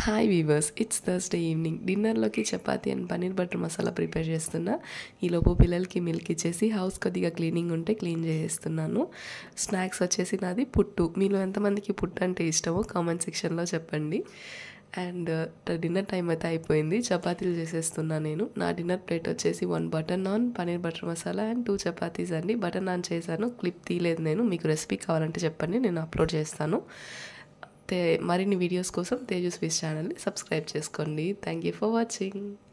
hi viewers it's Thursday evening డిన్నర్లోకి chapati and paneer butter masala prepare చేస్తున్నా ఈలోపు పిల్లలకి మిల్క్ ఇచ్చేసి హౌస్ కొద్దిగా క్లీనింగ్ ఉంటే క్లీన్ చేసేస్తున్నాను స్నాక్స్ వచ్చేసి నాది పుట్టు మీలో ఎంతమందికి పుట్టు అంటే ఇష్టమో కామెంట్ సెక్షన్లో చెప్పండి అండ్ డిన్నర్ టైం అయితే అయిపోయింది చపాతీలు చేసేస్తున్నా నేను నా డిన్నర్ ప్లేట్ వచ్చేసి one butter naan paneer butter masala and two chapatis అండి బటర్ నాన్ చేశాను క్లిప్ తీయలేదు నేను మీకు రెసిపీ కావాలంటే చెప్పండి నేను అప్లోడ్ చేస్తాను తే మరిన్ని వీడియోస్ కోసం తేజస్వీస్ ఛానల్ని సబ్స్క్రైబ్ చేసుకోండి థ్యాంక్ యూ ఫర్ వాచింగ్